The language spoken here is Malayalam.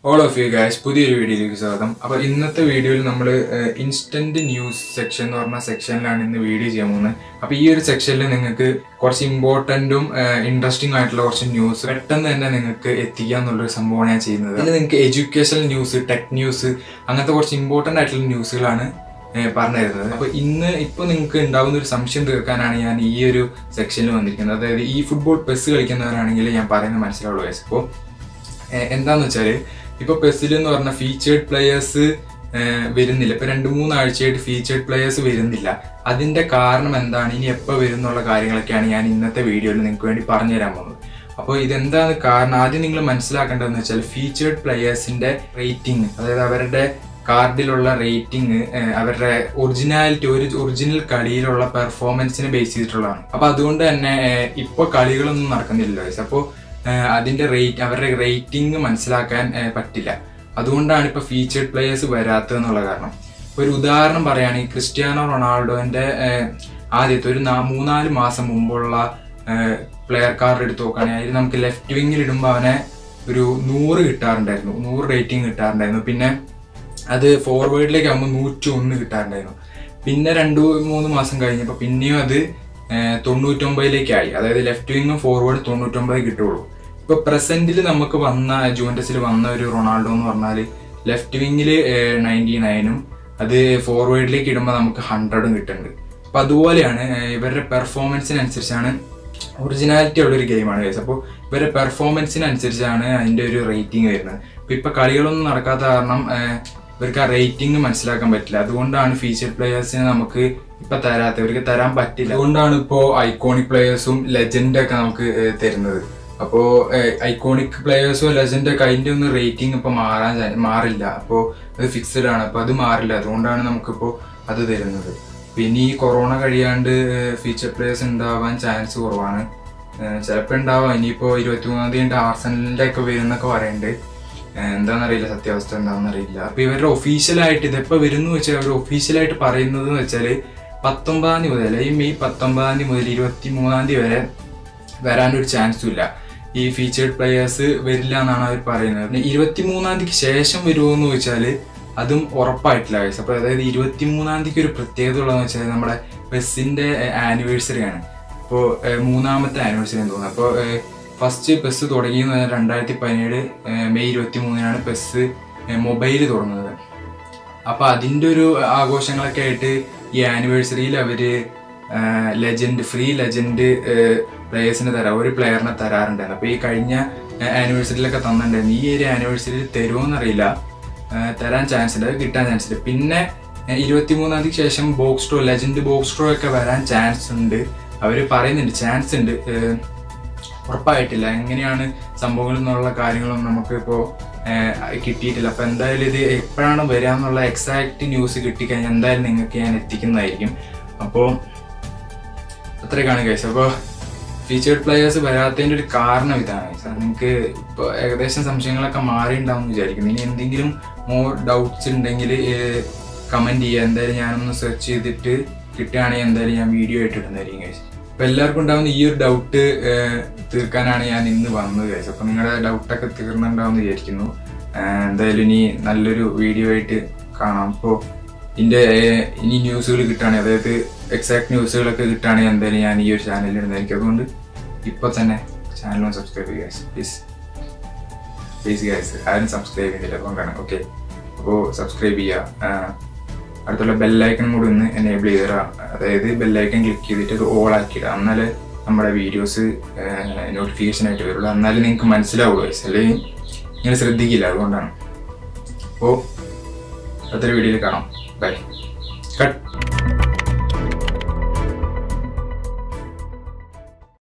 ഓൾ ഓഫ് യു ഗായ്സ് പുതിയൊരു വീഡിയോയിലേക്ക് സ്വാഗതം അപ്പോൾ ഇന്നത്തെ വീഡിയോയിൽ നമ്മൾ ഇൻസ്റ്റന്റ് ന്യൂസ് സെക്ഷൻ എന്ന് പറഞ്ഞ സെക്ഷനിലാണ് ഇന്ന് വീഡിയോ ചെയ്യാൻ പോകുന്നത് അപ്പോൾ ഈ ഒരു സെക്ഷനിൽ നിങ്ങൾക്ക് കുറച്ച് ഇമ്പോർട്ടൻറ്റും ഇൻട്രസ്റ്റിംഗ് ആയിട്ടുള്ള കുറച്ച് ന്യൂസ് പെട്ടെന്ന് തന്നെ നിങ്ങൾക്ക് എത്തിക്കുക എന്നുള്ളൊരു സംഭവമാണ് ഞാൻ ചെയ്യുന്നത് ഇതിൽ നിങ്ങൾക്ക് എഡ്യൂക്കേഷണൽ ന്യൂസ് ടെക് ന്യൂസ് അങ്ങനത്തെ കുറച്ച് ഇമ്പോർട്ടൻ്റ് ആയിട്ടുള്ള ന്യൂസുകളാണ് ഏഹ് പറഞ്ഞു തരുന്നത് അപ്പോൾ ഇന്ന് ഇപ്പോൾ നിങ്ങൾക്ക് ഉണ്ടാകുന്ന ഒരു സംശയം തീർക്കാനാണ് ഞാൻ ഈ ഒരു സെക്ഷനിൽ വന്നിരിക്കുന്നത് അതായത് ഈ ഫുട്ബോൾ പെസ് കളിക്കുന്നവരാണെങ്കിൽ ഞാൻ പറയുന്നത് മനസ്സിലാവുള്ളൂ ഗൈസ് അപ്പോൾ എന്താന്ന് വെച്ചാൽ ഇപ്പോൾ പെസിൽ എന്ന് പറഞ്ഞ ഫീച്ചേർഡ് പ്ലെയേഴ്സ് വരുന്നില്ല ഇപ്പൊ രണ്ട് മൂന്നാഴ്ചയായിട്ട് ഫീച്ചേർഡ് പ്ലെയേഴ്സ് വരുന്നില്ല അതിന്റെ കാരണം എന്താണ് ഇനി എപ്പോൾ വരും എന്നുള്ള കാര്യങ്ങളൊക്കെയാണ് ഞാൻ ഇന്നത്തെ വീഡിയോയിൽ നിങ്ങൾക്ക് വേണ്ടി പറഞ്ഞു തരാൻ പോകുന്നത് അപ്പോൾ ഇതെന്താണ് കാരണം ആദ്യം നിങ്ങൾ മനസ്സിലാക്കേണ്ടതെന്ന് വെച്ചാൽ ഫീച്ചേർഡ് പ്ലെയേഴ്സിന്റെ റേറ്റിംഗ് അതായത് അവരുടെ കാർഡിലുള്ള റേറ്റിംഗ് അവരുടെ ഒറിജിനാലിറ്റി ഒരു ഒറിജിനൽ കളിയിലുള്ള പെർഫോമൻസിനെ ബേസ് ചെയ്തിട്ടുള്ളതാണ് അപ്പൊ അതുകൊണ്ട് തന്നെ ഇപ്പോൾ കളികളൊന്നും നടക്കുന്നില്ല അപ്പോൾ അതിന്റെ റേറ്റ് അവരുടെ റേറ്റിംഗ് മനസ്സിലാക്കാൻ ഏഹ്, പറ്റില്ല അതുകൊണ്ടാണ് ഇപ്പൊ ഫീച്ചേർഡ് പ്ലേയേഴ്സ് വരാത്തത് എന്നുള്ള കാരണം ഇപ്പൊ ഒരു ഉദാഹരണം പറയുകയാണെങ്കിൽ ക്രിസ്ത്യാനോ റൊണാൾഡോന്റെ ഏഹ്, ആദ്യത്തെ ഒരു നാ- മൂന്നാല് മാസം മുമ്പുള്ള പ്ലെയർ കാർഡ് എടുത്ത് നോക്കുകയാണെങ്കിൽ അതിൽ നമുക്ക് ലെഫ്റ്റ് വിങ്ങിൽ ഇടുമ്പോൾ അവനെ ഒരു നൂറ് കിട്ടാറുണ്ടായിരുന്നു നൂറ് റേറ്റിംഗ് കിട്ടാറുണ്ടായിരുന്നു പിന്നെ അത് ഫോർവേഡിലേക്ക് ആകുമ്പോൾ നൂറ്റി ഒന്ന് കിട്ടാറുണ്ടായിരുന്നു പിന്നെ രണ്ടു മൂന്ന് മാസം കഴിഞ്ഞപ്പോൾ പിന്നെയും അത് ഏഹ്, തൊണ്ണൂറ്റൊമ്പതിലേക്കായി അതായത് ലെഫ്റ്റ് വിങ്ങും ഫോർവേഡ് തൊണ്ണൂറ്റൊമ്പത് കിട്ടുള്ളൂ ഇപ്പൊ പ്രസന്റിൽ നമുക്ക് വന്ന ജൂവൻറ്റസിൽ വന്ന ഒരു റൊണാൾഡോ എന്ന് പറഞ്ഞാൽ ലെഫ്റ്റ് വിങ്ങിൽ നയൻറ്റി നയനും അത് ഫോർവേഡിലേക്ക് ഇടുമ്പോൾ നമുക്ക് ഹൺഡ്രഡും കിട്ടുന്നുണ്ട് അപ്പൊ അതുപോലെയാണ് ഏഹ്, ഇവരുടെ പെർഫോമൻസിനനുസരിച്ചാണ് ഒറിജിനാലിറ്റി ഉള്ള ഒരു ഗെയിമാണ് ഗൈസ് അപ്പോൾ ഇവരുടെ പെർഫോമൻസിനനുസരിച്ചാണ് അതിന്റെ ഒരു റേറ്റിംഗ് വരുന്നത് അപ്പൊ ഇപ്പൊ കളികളൊന്നും നടക്കാത്ത കാരണം ഏഹ്, ഇവർക്ക് ആ റേറ്റിംഗ് മനസ്സിലാക്കാൻ പറ്റില്ല അതുകൊണ്ടാണ് ഫീച്ചർ പ്ലേയേഴ്സിനെ നമുക്ക് ഇപ്പൊ തരാത്ത ഇവർക്ക് തരാൻ പറ്റില്ല അതുകൊണ്ടാണ് ഇപ്പോ ഐക്കോണിക് പ്ലേയേഴ്സും ലെജൻഡ് ഒക്കെ നമുക്ക് ഏഹ്, തരുന്നത് അപ്പോ ഐക്കോണിക് പ്ലേയേഴ്സും ലെജൻഡ് ഒക്കെ അതിന്റെ ഒന്നും റേറ്റിംഗ് ഇപ്പൊ മാറാൻ ചാ- മാറില്ല അപ്പോ അത് ഫിക്സഡ് ആണ് അപ്പൊ അത് മാറില്ല അതുകൊണ്ടാണ് നമുക്കിപ്പോ അത് തരുന്നത് പിന്നെ ഈ കൊറോണ കഴിയാണ്ട് ഫീച്ചർ പ്ലേയേഴ്സ് ഉണ്ടാവാൻ ചാൻസ് കുറവാണ് ചിലപ്പോൾ ഉണ്ടാവാം ഇനിയിപ്പോ ഇരുപത്തി മൂന്നാം തീയതി ആർസനലിന്റെ ഒക്കെ വരുന്നൊക്കെ പറയുന്നുണ്ട് ഏഹ് എന്താണെന്നറിയില്ല സത്യാവസ്ഥ എന്താണെന്നറിയില്ല അപ്പൊ ഇവരുടെ ഒഫീഷ്യലായിട്ട് ഇതെപ്പോ വരുന്നു വെച്ചാൽ അവർ ഒഫീഷ്യലായിട്ട് പറയുന്നത് എന്ന് വെച്ചാല് പത്തൊമ്പതാം തീയതി മുതൽ ഈ മെയ് പത്തൊമ്പതാം തീയതി മുതൽ ഇരുപത്തി മൂന്നാം തീയതി വരെ വരാനൊരു ചാൻസും ഇല്ല ഈ ഫീച്ചേർഡ് പ്ലെയേഴ്സ് വരില്ല എന്നാണ് അവർ പറയുന്നത് പിന്നെ ഇരുപത്തി മൂന്നാം തീയതിക്ക് ശേഷം വരുമോ എന്ന് ചോദിച്ചാല് അതും ഉറപ്പായിട്ടില്ല guys. അപ്പൊ അതായത് ഇരുപത്തി മൂന്നാം തീയതിക്ക് ഒരു പ്രത്യേകത ഉള്ളതെന്ന് വെച്ചാൽ നമ്മുടെ ബസ്സിന്റെ ആനിവേഴ്സറി ആണ് അപ്പോൾ മൂന്നാമത്തെ ആനിവേഴ്സറി എന്ന് തോന്നുന്നു അപ്പോൾ ഫസ്റ്റ് ബസ് തുടങ്ങിയെന്ന് പറഞ്ഞാൽ രണ്ടായിരത്തി പതിനേഴ് മെയ് ഇരുപത്തി മൂന്നിനാണ് ബസ് മൊബൈൽ തുടങ്ങുന്നത് അപ്പൊ അതിന്റെ ഒരു ആഘോഷങ്ങളൊക്കെ ആയിട്ട് ഈ ആനിവേഴ്സറിയിൽ അവര് ലെജൻഡ് ഫ്രീ ലെജൻഡ് പ്ലേയേഴ്സിന് തരാം ഒരു പ്ലെയറിനെ തരാറുണ്ടായിരുന്നു അപ്പൊ ഈ കഴിഞ്ഞ ആനിവേഴ്സറിയിലൊക്കെ തന്നിട്ടുണ്ടായിരുന്നു ഈ ഒരു ആനിവേഴ്സറിയിൽ തരുമോന്നറിയില്ല ഏഹ് തരാൻ ചാൻസ് ഉണ്ട് അത് കിട്ടാൻ ചാൻസ് ഉണ്ട് പിന്നെ ഇരുപത്തി മൂന്നാം തീയതിക്ക് ശേഷം box draw legend box draw ഒക്കെ വരാൻ ചാൻസ് ഉണ്ട് അവര് പറയുന്നുണ്ട് ചാൻസ് ഉണ്ട് ഏഹ് ഉറപ്പായിട്ടില്ല എങ്ങനെയാണ് സംഭവങ്ങൾ എന്നുള്ള കാര്യങ്ങളൊന്നും നമുക്ക് ഇപ്പോൾ കിട്ടിയിട്ടില്ല അപ്പൊ എന്തായാലും ഇത് എപ്പോഴാണ് വരിക എന്നുള്ള എക്സാക്ട് ന്യൂസ് കിട്ടിക്കഴിഞ്ഞാൽ എന്തായാലും നിങ്ങൾക്ക് ഞാൻ എത്തിക്കുന്നതായിരിക്കും അപ്പോൾ അത്രയൊക്കെയാണ് കേസ് അപ്പോൾ ഫീച്ചേർഡ് പ്ലെയേഴ്സ് വരാത്തതിൻ്റെ ഒരു കാരണം ഇതാണ് guys. അത് നിങ്ങൾക്ക് ഇപ്പോൾ ഏകദേശം സംശയങ്ങളൊക്കെ മാറിയിട്ടുണ്ടാവും എന്ന് വിചാരിക്കുന്നു ഇനി എന്തെങ്കിലും മോർ ഡൗട്ട്സ് ഉണ്ടെങ്കിൽ കമൻറ്റ് ചെയ്യുക എന്തായാലും ഞാനൊന്ന് സെർച്ച് ചെയ്തിട്ട് കിട്ടുകയാണെങ്കിൽ എന്തായാലും ഞാൻ വീഡിയോ ആയിട്ട് ഇടുന്നതായിരിക്കും കേസ് അപ്പോൾ എല്ലാവർക്കും ഉണ്ടാവുന്ന ഈ ഒരു ഡൗട്ട് തീർക്കാനാണ് ഞാൻ ഇന്ന് വന്നത് കേസ് അപ്പോൾ നിങ്ങളുടെ ഡൗട്ടൊക്കെ തീർന്നുണ്ടാവും എന്ന് വിചാരിക്കുന്നു ഏഹ് എന്തായാലും ഇനി നല്ലൊരു വീഡിയോ ആയിട്ട് കാണാം അപ്പോൾ ഇതിൻ്റെ ഏഹ്, ഇനി ന്യൂസുകൾ കിട്ടുകയാണെങ്കിൽ അതായത് എക്സാക്ട് ന്യൂസുകളൊക്കെ കിട്ടുകയാണെങ്കിൽ എന്തായാലും ഞാൻ ഈ ഒരു ചാനലിൽ ഇടുന്നതായിരിക്കും അതുകൊണ്ട് ഇപ്പോൾ തന്നെ ചാനലും സബ്സ്ക്രൈബ് ചെയ്യുക പ്ലീസ് പ്ലീസ് ഗൈസ് ആരും സബ്സ്ക്രൈബ് ചെയ്യുന്നില്ല അതുകൊണ്ടാണ് ഓക്കെ അപ്പോൾ സബ്സ്ക്രൈബ് ചെയ്യുക ആഹ്, അടുത്തുള്ള ബെല്ലൈക്കൺ കൂടി ഒന്ന് എനേബിൾ ചെയ്ത് തരാം അതായത് ബെല്ലൈക്കൺ ക്ലിക്ക് ചെയ്തിട്ട് അത് ഓൾ ആക്കിയിടുക എന്നാലേ നമ്മുടെ വീഡിയോസ് നോട്ടിഫിക്കേഷൻ ആയിട്ട് വരുള്ളൂ എന്നാലേ നിങ്ങൾക്ക് മനസ്സിലാവുള്ളൂ ഗൈസ് അല്ലെങ്കിൽ നിങ്ങൾ ശ്രദ്ധിക്കില്ല അതുകൊണ്ടാണ് അപ്പോൾ അടുത്തൊരു വീഡിയോയിൽ കാണാം ബൈ കട്ട്